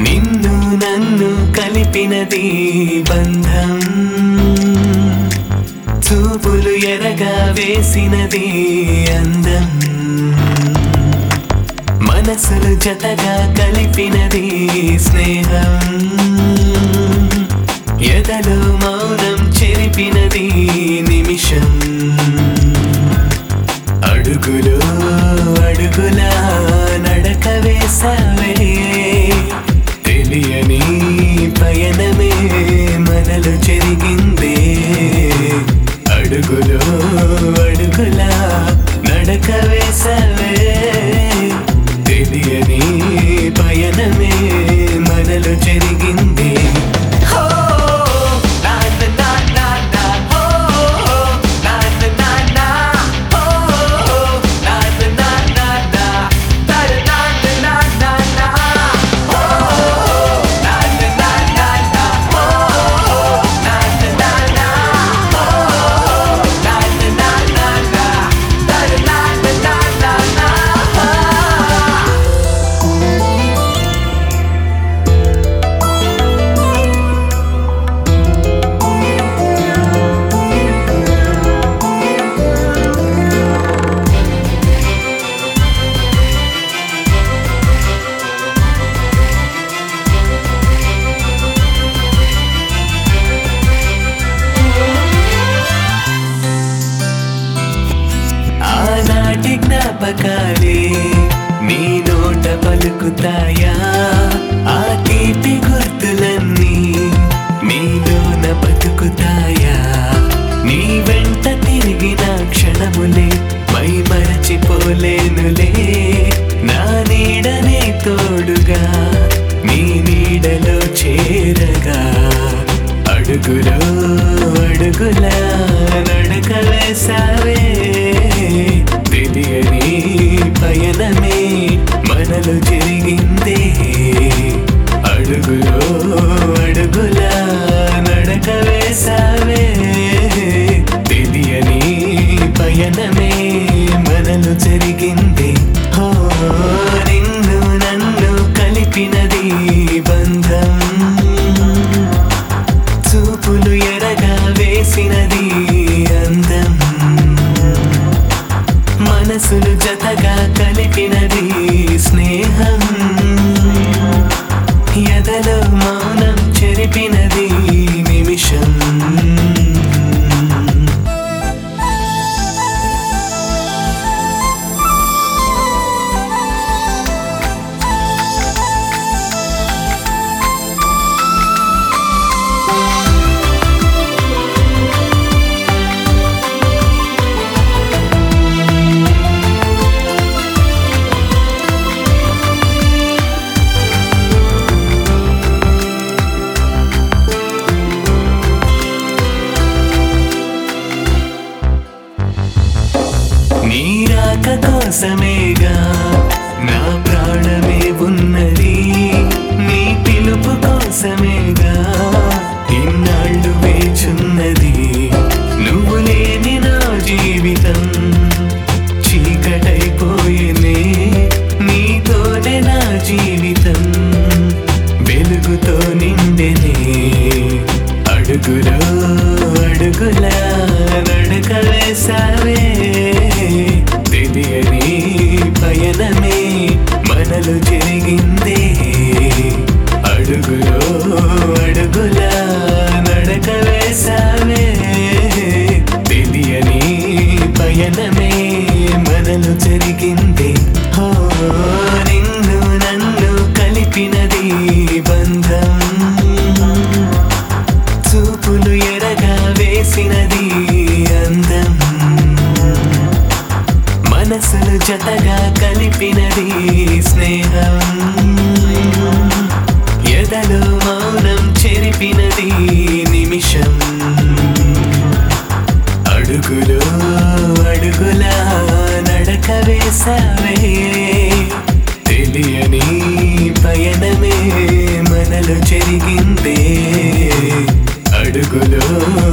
నిన్ను నన్ను కలిపినది బంధం చూపులు ఎరగా వేసినది అందం మనసులు జతగా కలిపినది స్నేహం ఎదలో మౌనం చెరిపినది నిమిషం అడుగులో అడుగులా నడక వేసావే తెలియని పయనమే మనలు చెరిగిందే అడుగులో అడుగులా నడక వేసావే తెలియని పయనమే మనలు చెరిగిందే హో నా నా నా నా హో నా నా నా హో నా నా నా నా నా నా నా నా నా హో నా నా నా నా హో నా నా నా హో నా నా నా నా నా నా నా నా ఆనాటి జ్ఞాపకాలే నీ నోట పలుకుతాయా ఆ తీపి గుర్తులన్నీ నీలోన బతుకుతాయా నీ వెంట తిరిగిన క్షణములే మై మరచిపోలేనులే నా నీడనే తోడుగా నీ నీడలో చేరగా అడుగులో అడుగులా నడక వేసావే తెలియని పయనమే మనలు జరిగిందే అడుగులో అడుగులా నడక వేసావే తెలియని పయనమే మనలు జరిగింది హో నిన్ను నన్ను కలిపినది బంధం చూపులు ఎరగా వేసినది అందం మనసులు జతగా కలిపినది స్నేహం ఎదలో మౌనం చెరిపినది నిమిషం నీ రాక కోసమేగా నా ప్రాణమే ఉన్నది నీ పిలుపు కోసమేగా ఇన్నాళ్ళు వేచున్నది నువ్వు లేని నా జీవితం చీకటైపోయేనే నీతోనే నా జీవితం వెలుగుతో నిండెనే అడుగులో అడుగులా నడక వేసావే తెలియని పయనమే మనలు జరిగిందే అడుగులో అడుగులా నడక వేసావే తెలియని పయనమే మనలు జరిగింది హో నిన్ను నన్ను కలిపినది బంధం చూపులు ఎరగా వేసినది అందం మనసులు జతగా కలిపినది స్నేహం ఎదలో మౌనం చెరిపినది నిమిషం అడుగులో అడుగులా నడక వేసావే తెలియని పయనమే మనలో జరిగిందే అడుగులో